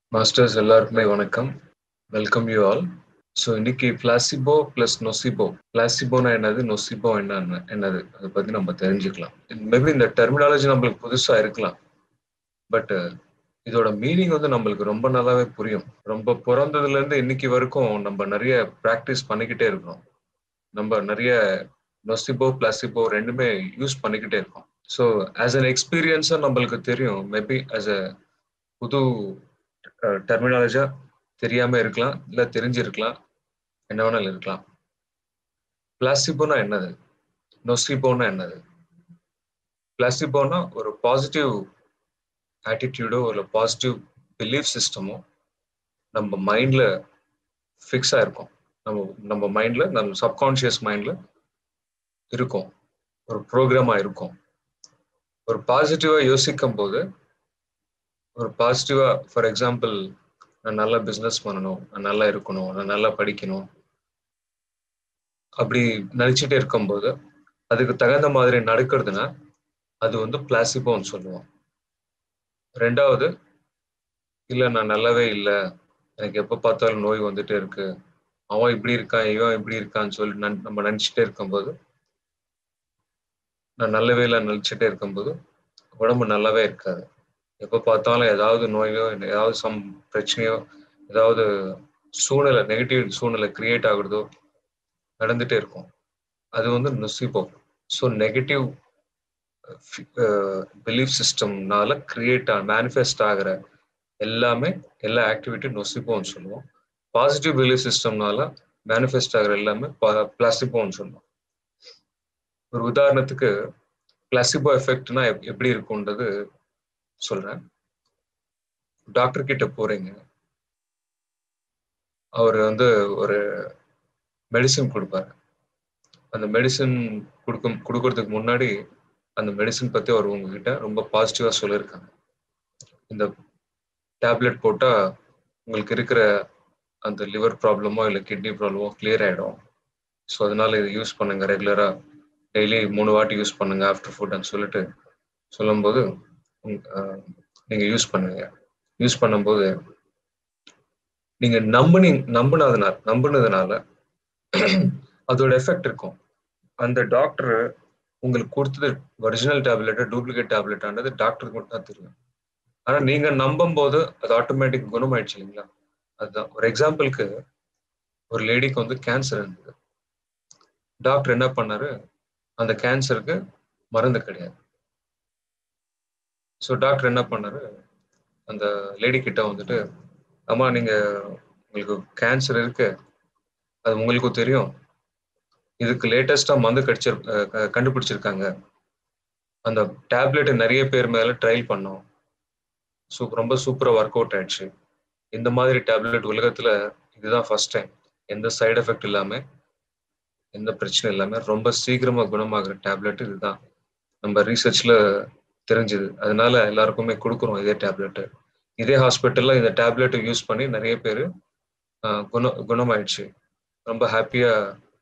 masters எல்லாருக்குமே வணக்கம் welcome you all so இன்னைக்கு பிளாசிபோ பிளஸ் நொசிபோ பிளாசிபோனா என்னது நொசிபோ என்ன என்னது அதை பத்தி நம்ம தெரிஞ்சுக்கலாம் மேபி இந்த டெர்மினாலஜி நம்மளுக்கு புதுசா இருக்கலாம் பட் இதோட மீனிங் வந்து நம்மளுக்கு ரொம்ப நல்லாவே புரியும் ரொம்ப பிறந்ததுல இருந்து இன்னைக்கு வரைக்கும் நம்ம நிறைய ப்ராக்டிஸ் பண்ணிக்கிட்டே இருக்கோம் நம்ம நிறைய நொசிபோ பிளாசிபோ ரெண்டுமே யூஸ் பண்ணிக்கிட்டே இருக்கோம் ஸோ ஆஸ் அன் எக்ஸ்பீரியன்ஸா நம்மளுக்கு தெரியும் மேபி ஆஸ் அ புது டெர்மினாலஜியா தெரியாம இருக்கலாம் இல்ல தெரிஞ்சிருக்கலாம் என்ன வேணாலும் இருக்கலாம் பிளாசிபோனா என்னது நொசிபோனா என்னது பிளாசிபோனா ஒரு பாசிட்டிவ் ஆட்டிடியூடோ ஒரு பாசிட்டிவ் பிலீஃப் சிஸ்டமோ நம்ம மைண்ட்ல ஃபிக்ஸ் ஆயிருக்கும் நம்ம நம்ம மைண்ட்ல நம்ம சப்கான்ஷியஸ் மைண்ட்ல இருக்கும் ஒரு ப்ரோக்ராமா இருக்கும் ஒரு பாசிட்டிவா யோசிக்கும் போது ஒரு பாசிட்டிவா ஃபார் எக்ஸாம்பிள் நான் நல்லா பிஸ்னஸ் பண்ணணும் நான் நல்லா இருக்கணும் நான் நல்லா படிக்கணும் அப்படி நினைச்சிட்டே இருக்கும்போது அதுக்கு தகுந்த மாதிரி நடக்கிறதுனா அது வந்து பிளாசிபோன்னு சொல்லுவோம் ரெண்டாவது இல்லை நான் நல்லாவே இல்லை எனக்கு எப்போ பார்த்தாலும் நோய் வந்துட்டே இருக்கு அவன் இப்படி இருக்கான் இவன் இப்படி இருக்கான்னு சொல்லி நம்ம நினைச்சிட்டே இருக்கும்போது நான் நல்லவே இல்லை நினைச்சிட்டே இருக்கும்போது உடம்பு நல்லாவே இருக்காது எப்போ பார்த்தாலும் ஏதாவது நோயோ ஏதாவது சம் பிரச்சனையோ ஏதாவது சூழ்நிலை நெகட்டிவ் சூழ்நிலை கிரியேட் ஆகுறதோ நடந்துட்டே இருக்கும் அது வந்து நொசிபோ ஸோ நெகட்டிவ் பிலீஃப் சிஸ்டம்னால கிரியேட் மேனிஃபெஸ்ட் ஆகிற எல்லாமே எல்லா ஆக்டிவிட்டி நொசிபோன்னு சொல்லுவோம் பாசிட்டிவ் பிலீஃப் சிஸ்டம்னால மேனிஃபெஸ்ட் ஆகிற எல்லாமே பிளாசிபோன்னு சொல்லுவோம் ஒரு உதாரணத்துக்கு பிளாசிபோ எஃபெக்ட்னா எப்படி இருக்கும்ன்றது சொல்றேன் டாக்டர் கிட்ட போறீங்க அவர் வந்து ஒரு மெடிசின் கொடுப்பாரு அந்த மெடிசின் கொடுக்கும் கொடுக்கறதுக்கு முன்னாடி அந்த மெடிசின் பத்தி அவர் உங்ககிட்ட ரொம்ப பாசிட்டிவா சொல்லியிருக்காங்க இந்த டேப்லெட் போட்டா உங்களுக்கு இருக்கிற அந்த லிவர் ப்ராப்ளமோ இல்லை கிட்னி ப்ராப்ளமோ கிளியர் ஆயிடும் ஸோ அதனால இதை யூஸ் பண்ணுங்க ரெகுலரா டெய்லி மூணு வாட்டி யூஸ் பண்ணுங்க ஆஃப்டர் ஃபுட்னு சொல்லிட்டு சொல்லும்போது நீங்க யூஸ் பண்ணுங்க யூஸ் பண்ணும்போது நீங்க நம்புனீ நம்புனதுனால நம்புனதுனால அதோட எஃபெக்ட் இருக்கும் அந்த டாக்டர் உங்களுக்கு கொடுத்தது ஒரிஜினல் டேப்லெட் டூப்ளிகேட் டேப்லெட்டானது டாக்டருக்கு மட்டும் தான் தெரியும் ஆனா நீங்க நம்பும் போது அது ஆட்டோமேட்டிக் குணமாயிடுச்சு இல்லைங்களா அதுதான் ஒரு எக்ஸாம்பிளுக்கு ஒரு லேடிக்கு வந்து கேன்சர் இருந்தது டாக்டர் என்ன பண்ணாரு அந்த கேன்சருக்கு மருந்து கிடையாது ஸோ டாக்டர் என்ன பண்ணாரு அந்த லேடி கிட்ட வந்துட்டு அம்மா நீங்க உங்களுக்கு கேன்சர் இருக்கு அது உங்களுக்கும் தெரியும் இதுக்கு லேட்டஸ்டா மருந்து கடிச்சிரு கண்டுபிடிச்சிருக்காங்க அந்த டேப்லெட் நிறைய பேர் மேல ட்ரையல் பண்ணோம் சூ ரொம்ப சூப்பரா ஒர்க் அவுட் ஆயிடுச்சு இந்த மாதிரி டேப்லெட் உலகத்துல இதுதான் ஃபர்ஸ்ட் டைம் எந்த சைடு எஃபெக்ட் இல்லாம எந்த பிரச்சனை இல்லாம ரொம்ப சீக்கிரமா குணமாகிற டேப்லெட் இதுதான் நம்ம ரீசர்ச்ல தெரிஞ்சுது அதனால எல்லாருக்குமே கொடுக்குறோம் இதே டேப்லெட்டு இதே ஹாஸ்பிட்டல்ல இந்த டேப்லெட் யூஸ் பண்ணி நிறைய பேர் குண குணமாயிடுச்சு ரொம்ப ஹாப்பியா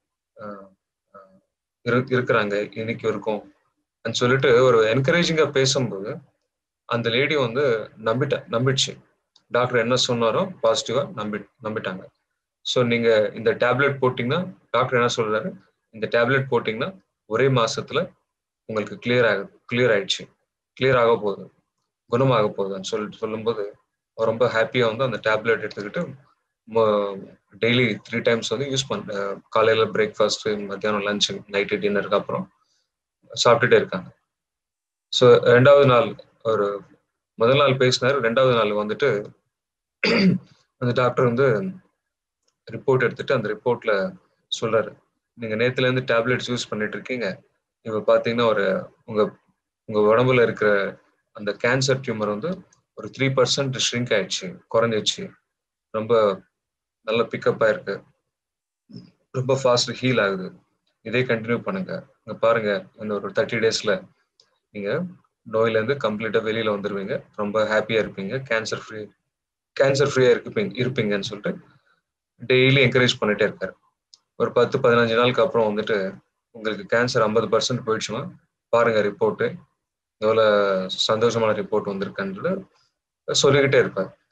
இருக்கிறாங்க இன்னைக்கு இருக்கும் சொல்லிட்டு ஒரு என்கரேஜிங்கா பேசும்போது அந்த லேடி வந்து நம்பிட்ட நம்பிடுச்சு டாக்டர் என்ன சொன்னாரோ பாசிட்டிவா நம்பி நம்பிட்டாங்க ஸோ நீங்க இந்த டேப்லெட் போட்டீங்கன்னா டாக்டர் என்ன சொல்றாரு இந்த டேப்லெட் போட்டீங்கன்னா ஒரே மாசத்துல உங்களுக்கு கிளியர் ஆகுது கிளியர் ஆயிடுச்சு கிளியர் ஆக போகுது குணமாக போகுதுன்னு சொல்லிட்டு சொல்லும்போது ரொம்ப ஹாப்பியா வந்து அந்த டேப்லெட் எடுத்துக்கிட்டு டெய்லி த்ரீ டைம்ஸ் வந்து யூஸ் பண்ண காலையில பிரேக்ஃபாஸ்ட் மத்தியானம் லஞ்ச் நைட்டு டின்னருக்கு அப்புறம் சாப்பிட்டுட்டே இருக்காங்க ஸோ ரெண்டாவது நாள் ஒரு முதல் நாள் பேசினாரு ரெண்டாவது நாள் வந்துட்டு அந்த டாக்டர் வந்து ரிப்போர்ட் எடுத்துட்டு அந்த ரிப்போர்ட்ல சொல்றாரு நீங்க நேத்துல இருந்து டேப்லெட்ஸ் யூஸ் பண்ணிட்டு இருக்கீங்க இப்ப பாத்தீங்கன்னா ஒரு உங்க உங்க உடம்புல இருக்கிற அந்த கேன்சர் டியூமர் வந்து ஒரு த்ரீ பர்சன்ட் ஷ்ரிங்க் ஆயிடுச்சு குறைஞ்சிச்சு ரொம்ப நல்ல பிக்கப் ஆயிருக்கு ரொம்ப ஃபாஸ்ட் ஹீல் ஆகுது இதே கண்டினியூ பண்ணுங்க இங்க பாருங்க இந்த ஒரு தேர்ட்டி டேஸ்ல நீங்க நோயில இருந்து கம்ப்ளீட்டா வெளியில வந்துருவீங்க ரொம்ப ஹாப்பியா இருப்பீங்க கேன்சர் ஃப்ரீ கேன்சர் ஃப்ரீயா இருப்பீங்க இருப்பீங்கன்னு சொல்லிட்டு டெய்லி என்கரேஜ் பண்ணிட்டே இருக்காரு ஒரு பத்து பதினஞ்சு நாளுக்கு அப்புறம் வந்துட்டு உங்களுக்கு கேன்சர் ஐம்பது பர்சன்ட் போயிடுச்சுன்னா பாருங்க ரிப்போர்ட்டு எவ்வளோ சந்தோஷமான ரிப்போர்ட் வந்திருக்குன்றது சொல்லிக்கிட்டே இருப்பார்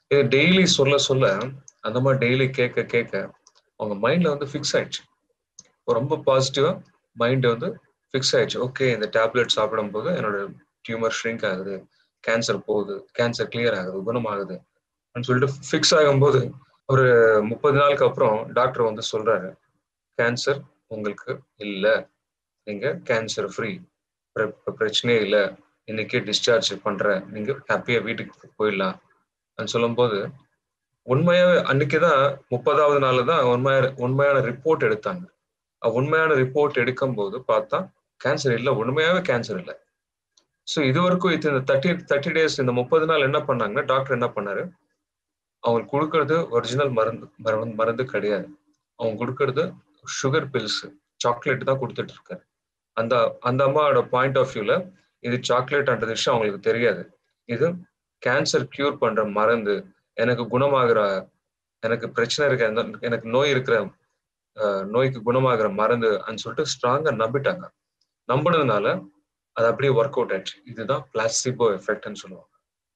இது டெய்லி சொல்ல சொல்ல அந்த மாதிரி டெய்லி கேட்க கேட்க அவங்க மைண்ட்ல வந்து ஃபிக்ஸ் ஆயிடுச்சு ரொம்ப பாசிட்டிவா மைண்ட் வந்து ஃபிக்ஸ் ஆயிடுச்சு ஓகே இந்த டேப்லெட் சாப்பிடும் போது என்னோட டியூமர் ஷ்ரிங்க் ஆகுது கேன்சர் போகுது கேன்சர் கிளியர் ஆகுது குணமாகுது அப்படின்னு சொல்லிட்டு ஃபிக்ஸ் ஆகும்போது ஒரு முப்பது நாளுக்கு அப்புறம் டாக்டர் வந்து சொல்றாரு கேன்சர் உங்களுக்கு இல்லை நீங்க கேன்சர் ஃப்ரீ பிரச்சனையே இல்லை இன்னைக்கே டிஸ்சார்ஜ் பண்றேன் நீங்க ஹாப்பியா வீட்டுக்கு போயிடலாம் சொல்லும்போது உண்மையாவே அன்னைக்குதான் முப்பதாவது நாள் தான் உண்மையான உண்மையான ரிப்போர்ட் எடுத்தாங்க உண்மையான ரிப்போர்ட் எடுக்கும் போது பார்த்தா கேன்சர் இல்லை உண்மையாவே கேன்சர் இல்லை ஸோ இது வரைக்கும் இது இந்த தேர்ட்டி தேர்ட்டி டேஸ் இந்த முப்பது நாள் என்ன பண்ணாங்கன்னா டாக்டர் என்ன பண்ணாரு அவங்களுக்கு கொடுக்கறது ஒரிஜினல் மருந்து மருந்து மருந்து கிடையாது அவங்க கொடுக்கறது சுகர் பில்ஸ் சாக்லேட் தான் கொடுத்துட்டு இருக்காரு அந்த அந்த அம்மாவோட பாயிண்ட் ஆஃப் வியூல இது சாக்லேட்ன்ற விஷயம் அவங்களுக்கு தெரியாது இது கேன்சர் கியூர் பண்ற மருந்து எனக்கு குணமாகிற எனக்கு பிரச்சனை இருக்க எனக்கு நோய் இருக்கிற நோய்க்கு குணமாகிற மருந்து சொல்லிட்டு ஸ்ட்ராங்கா நம்பிட்டாங்க நம்பினதுனால அது அப்படியே ஒர்க் அவுட் ஆயிடுச்சு இதுதான் பிளாசிபோ எஃபெக்ட்னு சொல்லுவாங்க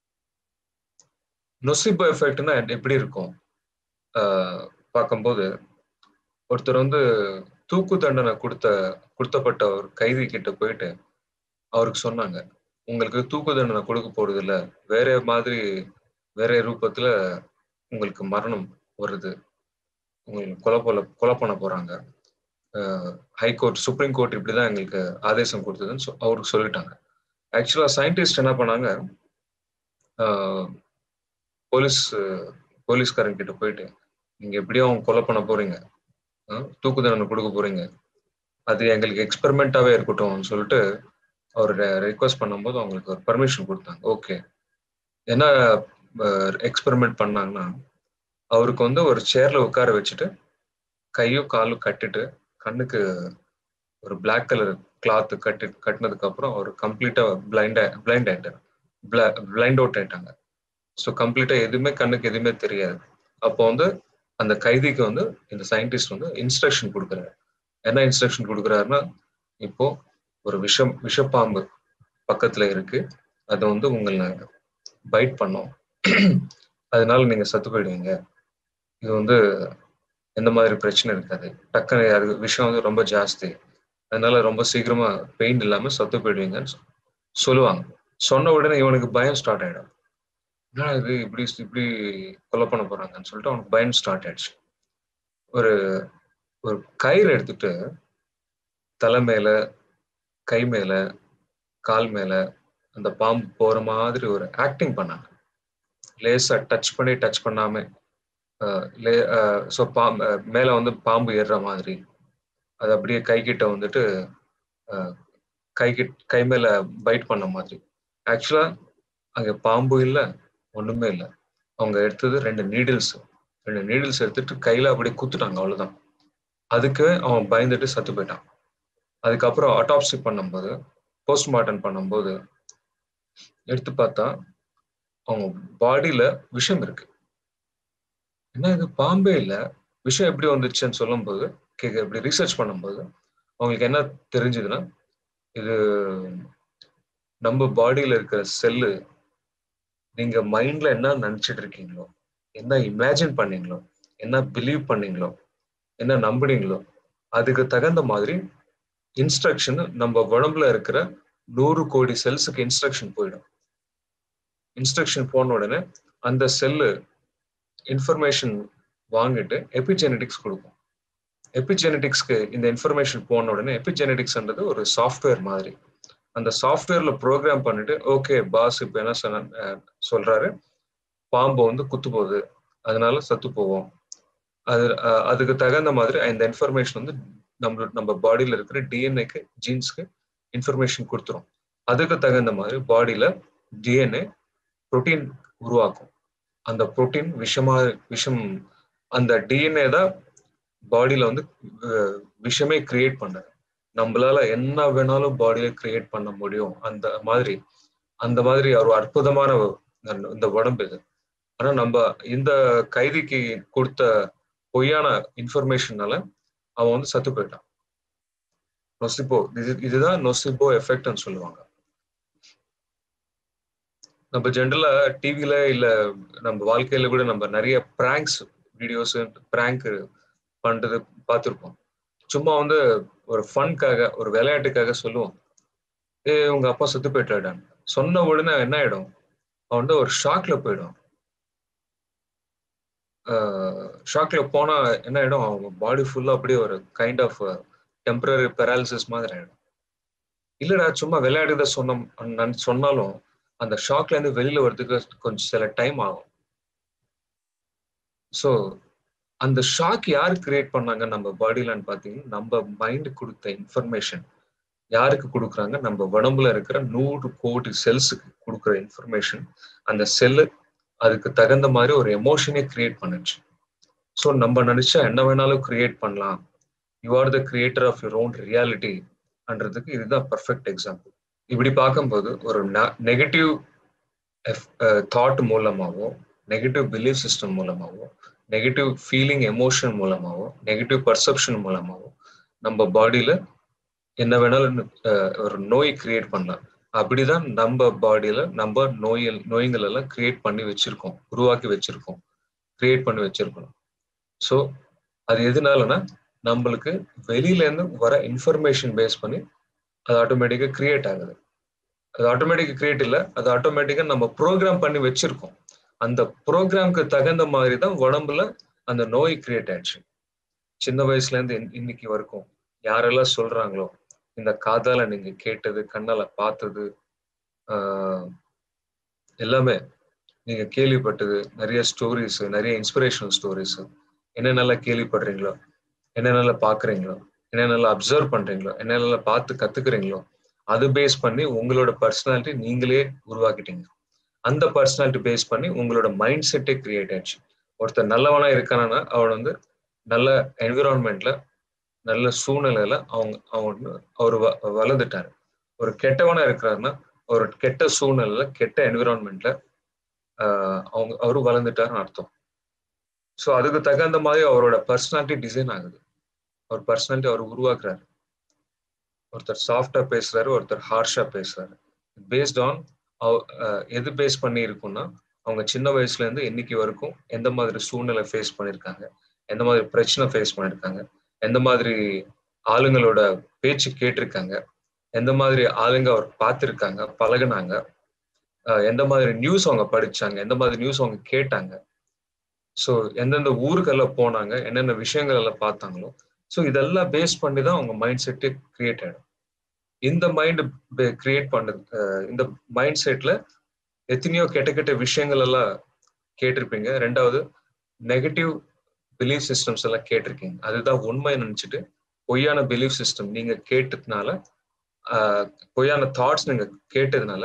நொசிபோ எஃபெக்ட்னா எப்படி இருக்கும் பார்க்கும்போது ஒருத்தர் வந்து தூக்கு தண்டனை கொடுத்த கொடுத்தப்பட்ட ஒரு கைதி கிட்ட போயிட்டு அவருக்கு சொன்னாங்க உங்களுக்கு தூக்கு தண்டனை கொடுக்க போறது இல்ல வேற மாதிரி வேற ரூபத்துல உங்களுக்கு மரணம் வருது உங்களுக்கு கொலை போல கொலை பண்ண போறாங்க ஹைகோர்ட் சுப்ரீம் கோர்ட் இப்படிதான் எங்களுக்கு ஆதேசம் கொடுத்ததுன்னு அவருக்கு சொல்லிட்டாங்க ஆக்சுவலா சயின்டிஸ்ட் என்ன பண்ணாங்க போலீஸ் போலீஸ்காரங்க கிட்ட போயிட்டு நீங்க எப்படியும் அவங்க கொலை பண்ண போறீங்க தூக்கு தண்டனை கொடுக்க போறீங்க அது எங்களுக்கு எக்ஸ்பெரிமெண்டாவே இருக்கட்டும்னு சொல்லிட்டு அவர் ரெக்வஸ்ட் பண்ணும்போது அவங்களுக்கு ஒரு பர்மிஷன் கொடுத்தாங்க ஓகே என்ன எக்ஸ்பெரிமெண்ட் பண்ணாங்கன்னா அவருக்கு வந்து ஒரு சேர்ல உட்கார வச்சுட்டு கையும் காலும் கட்டிட்டு கண்ணுக்கு ஒரு பிளாக் கலர் கிளாத் கட்டி கட்டினதுக்கு அப்புறம் அவர் கம்ப்ளீட்டா பிளைண்ட் பிளைண்ட் ஆயிட்டார் பிளைண்ட் அவுட் ஆயிட்டாங்க ஸோ கம்ப்ளீட்டா எதுவுமே கண்ணுக்கு எதுவுமே தெரியாது அப்போ வந்து அந்த கைதிக்கு வந்து இந்த சயின்டிஸ்ட் வந்து இன்ஸ்ட்ரக்ஷன் கொடுக்குறாரு என்ன இன்ஸ்ட்ரக்ஷன் கொடுக்குறாருன்னா இப்போ ஒரு விஷம் விஷப்பாம்பு பக்கத்துல இருக்கு அதை வந்து உங்களை பைட் பண்ணும் அதனால நீங்க சத்து போயிடுவீங்க இது வந்து எந்த மாதிரி பிரச்சனை இருக்காது டக்குனு அது விஷயம் வந்து ரொம்ப ஜாஸ்தி அதனால ரொம்ப சீக்கிரமா பெயின் இல்லாம சத்து போயிடுவீங்கன்னு சொல்லுவாங்க சொன்ன உடனே இவனுக்கு பயம் ஸ்டார்ட் ஆயிடும் என்ன இது இப்படி இப்படி கொலை பண்ண போறாங்கன்னு சொல்லிட்டு அவனுக்கு பயம் ஸ்டார்ட் ஆயிடுச்சு ஒரு ஒரு கயிறு எடுத்துட்டு தலை மேல கை மேல கால் மேல அந்த பாம்பு போற மாதிரி ஒரு ஆக்டிங் பண்ணாங்க லேசா டச் பண்ணி டச் பண்ணாம லே ஸோ பாம்பு மேல வந்து பாம்பு ஏறுற மாதிரி அது அப்படியே கை கிட்ட வந்துட்டு கை கிட் கை மேல பைட் பண்ண மாதிரி ஆக்சுவலா அங்க பாம்பு இல்லை ஒண்ணுமே இல்லை அவங்க எடுத்தது ரெண்டு நீடில்ஸ் ரெண்டு நீடில்ஸ் எடுத்துட்டு கையில அப்படியே குத்துட்டாங்க அவ்வளவுதான் அதுக்கு அவன் பயந்துட்டு சத்து போயிட்டான் அதுக்கப்புறம் அட்டாப்சி பண்ணும்போது போஸ்ட்மார்ட்டம் பண்ணும்போது எடுத்து பார்த்தா அவங்க பாடியில விஷம் இருக்கு என்ன இது பாம்பே இல்லை விஷயம் எப்படி வந்துச்சுன்னு சொல்லும்போது கேட்க இப்படி ரிசர்ச் பண்ணும்போது அவங்களுக்கு என்ன தெரிஞ்சதுன்னா இது நம்ம பாடியில இருக்கிற செல்லு நீங்க மைண்ட்ல என்ன நினைச்சிட்டு இருக்கீங்களோ என்ன இமேஜின் பண்ணீங்களோ என்ன பிலீவ் பண்ணீங்களோ என்ன நம்புனீங்களோ அதுக்கு தகுந்த மாதிரி இன்ஸ்ட்ரக்ஷன் நம்ம உடம்புல இருக்கிற நூறு கோடி செல்ஸுக்கு இன்ஸ்ட்ரக்ஷன் போயிடும் இன்ஸ்ட்ரக்ஷன் போன உடனே அந்த செல்லு இன்ஃபர்மேஷன் வாங்கிட்டு எபிஜெனடிக்ஸ் கொடுக்கும் எபிஜெனடிக்ஸ்க்கு இந்த இன்ஃபர்மேஷன் போன உடனே எபிஜெனடிக்ஸ்ன்றது ஒரு சாஃப்ட்வேர் மாதிரி அந்த சாஃப்ட்வேர்ல ப்ரோக்ராம் பண்ணிட்டு ஓகே பாஸ் இப்போ என்ன சொன்ன சொல்றாரு பாம்பு வந்து குத்து போகுது அதனால சத்து போவோம் அது அதுக்கு தகுந்த மாதிரி இந்த இன்ஃபர்மேஷன் வந்து நம்ம நம்ம பாடியில இருக்கிற டிஎன்ஏக்கு ஜீன்ஸ்க்கு இன்ஃபர்மேஷன் கொடுத்துரும் அதுக்கு தகுந்த மாதிரி பாடியில டிஎன்ஏ புரோட்டீன் உருவாக்கும் அந்த புரோட்டீன் விஷமா விஷம் அந்த டிஎன்ஏ தான் பாடியில வந்து விஷமே கிரியேட் பண்ணது நம்மளால என்ன வேணாலும் பாடியில கிரியேட் பண்ண முடியும் அந்த மாதிரி அந்த மாதிரி ஒரு அற்புதமான இந்த உடம்பு இது ஆனா நம்ம இந்த கைதிக்கு கொடுத்த பொய்யான இன்ஃபர்மேஷன்னால அவன் வந்து சத்து போயிட்டான் நொசிபோ இது இதுதான் நொசிபோ எஃபெக்ட்னு சொல்லுவாங்க நம்ம ஜென்ரலா டிவில இல்ல நம்ம வாழ்க்கையில கூட நம்ம நிறைய பிராங்க்ஸ் வீடியோஸ் பிராங்க் பண்றது பார்த்துருப்போம் சும்மா வந்து ஒரு ஃபன்காக ஒரு விளையாட்டுக்காக சொல்லுவோம் ஏ உங்க அப்பா செத்து போயிட்டாடான்னு சொன்ன உடனே என்ன ஆயிடும் அவன் வந்து ஒரு ஷாக்ல போயிடும் ஷாக்ல போனா என்ன ஆயிடும் அவங்க பாடி ஃபுல்லா அப்படியே ஒரு கைண்ட் ஆஃப் டெம்பரரி பெராலிசிஸ் மாதிரி ஆயிடும் இல்லடா சும்மா விளையாடுறத சொன்ன சொன்னாலும் அந்த ஷாக்ல இருந்து வெளியில வர்றதுக்கு கொஞ்சம் சில டைம் ஆகும் ஸோ அந்த ஷாக் யார் கிரியேட் பண்ணாங்க நம்ம பாடியிலன்னு பார்த்தீங்கன்னா நம்ம மைண்ட் கொடுத்த இன்ஃபர்மேஷன் யாருக்கு கொடுக்குறாங்க நம்ம உடம்புல இருக்கிற நூறு கோடி செல்ஸுக்கு கொடுக்குற இன்ஃபர்மேஷன் அந்த செல்லு அதுக்கு தகுந்த மாதிரி ஒரு எமோஷனே கிரியேட் பண்ணுச்சு ஸோ நம்ம நினைச்சா என்ன வேணாலும் கிரியேட் பண்ணலாம் you are the creator of your own reality அன்றதுக்கு இதுதான் பர்ஃபெக்ட் எக்ஸாம்பிள் இப்படி பார்க்கும்போது ஒரு நெகட்டிவ் தாட் மூலமாகவோ நெகட்டிவ் பிலீஃப் சிஸ்டம் மூலமாகவோ நெகட்டிவ் ஃபீலிங் எமோஷன் மூலமாகவோ நெகட்டிவ் பர்செப்ஷன் மூலமாகவோ நம்ம பாடியில என்ன வேணாலும் ஒரு நோய் கிரியேட் பண்ணலாம் அப்படிதான் நம்ம பாடியில நம்ம நோயல் நோய்கள் எல்லாம் கிரியேட் பண்ணி வச்சிருக்கோம் உருவாக்கி வச்சிருக்கோம் கிரியேட் பண்ணி வச்சிருக்கணும் ஸோ அது எதுனாலனா நம்மளுக்கு வெளியில இருந்து வர இன்ஃபர்மேஷன் பேஸ் பண்ணி அது ஆட்டோமேட்டிக்கா கிரியேட் ஆகுது அது ஆட்டோமேட்டிக்கா கிரியேட் இல்லை அது ஆட்டோமேட்டிக்கா நம்ம ப்ரோக்ராம் பண்ணி வச்சிருக்கோம் அந்த ப்ரோக்ராம்க்கு தகுந்த மாதிரி தான் உடம்புல அந்த நோய் கிரியேட் ஆயிடுச்சு சின்ன வயசுல இருந்து இன்னைக்கு வரைக்கும் யாரெல்லாம் சொல்றாங்களோ இந்த காதால நீங்க கேட்டது கண்ணால பார்த்தது ஆஹ் எல்லாமே நீங்க கேள்விப்பட்டது நிறைய ஸ்டோரிஸ் நிறைய இன்ஸ்பிரேஷனல் ஸ்டோரிஸ் என்னென்னலாம் கேள்விப்படுறீங்களோ என்னென்னலாம் பாக்குறீங்களோ என்னென்னலாம் அப்சர்வ் பண்றீங்களோ என்னென்னலாம் பார்த்து கத்துக்கிறீங்களோ அது பேஸ் பண்ணி உங்களோட பர்சனாலிட்டி நீங்களே உருவாக்கிட்டீங்க அந்த பர்சனாலிட்டி பேஸ் பண்ணி உங்களோட மைண்ட் செட்டே கிரியேட் ஆயிடுச்சு ஒருத்தர் நல்லவனா இருக்கானா அவன் வந்து நல்ல என்விரான்மெண்ட்ல நல்ல சூழ்நிலையில அவங்க அவங்க அவர் வளர்ந்துட்டாரு ஒரு கெட்டவனா இருக்கிறாருன்னா ஒரு கெட்ட சூழ்நிலையில கெட்ட என்விரான்மெண்ட்ல ஆஹ் அவங்க அவரு வளர்ந்துட்டாருன்னு அர்த்தம் ஸோ அதுக்கு தகுந்த மாதிரி அவரோட பர்சனாலிட்டி டிசைன் ஆகுது அவர் பர்சனாலிட்டி அவர் உருவாக்குறாரு ஒருத்தர் சாஃப்டா பேசுறாரு ஒருத்தர் ஹார்ஷா பேசுறாரு பேஸ்ட் ஆன் எது பேஸ் பண்ணி இருக்கும்னா அவங்க சின்ன வயசுல இருந்து இன்னைக்கு வரைக்கும் எந்த மாதிரி சூழ்நிலை ஃபேஸ் பண்ணியிருக்காங்க எந்த மாதிரி பிரச்சனை ஃபேஸ் பண்ணியிருக்காங்க எந்த மாதிரி ஆளுங்களோட பேச்சு கேட்டிருக்காங்க எந்த மாதிரி ஆளுங்க அவர் பார்த்துருக்காங்க பழகுனாங்க எந்த மாதிரி நியூஸ் அவங்க படிச்சாங்க எந்த மாதிரி நியூஸ் அவங்க கேட்டாங்க ஸோ எந்தெந்த ஊருக்கெல்லாம் போனாங்க என்னென்ன விஷயங்கள் எல்லாம் பார்த்தாங்களோ ஸோ இதெல்லாம் பேஸ் பண்ணி தான் அவங்க மைண்ட் செட்டு கிரியேட் ஆகிடும் இந்த மைண்ட் கிரியேட் பண்ணது இந்த மைண்ட் செட்ல எத்தனையோ கெட்ட கெட்ட விஷயங்கள் எல்லாம் கேட்டிருப்பீங்க ரெண்டாவது நெகட்டிவ் பிலீஃப் சிஸ்டம்ஸ் எல்லாம் கேட்டிருக்கீங்க அதுதான் உண்மை நினைச்சிட்டு பொய்யான பிலீஃப் சிஸ்டம் நீங்க கேட்டதுனால பொய்யான தாட்ஸ் நீங்க கேட்டதுனால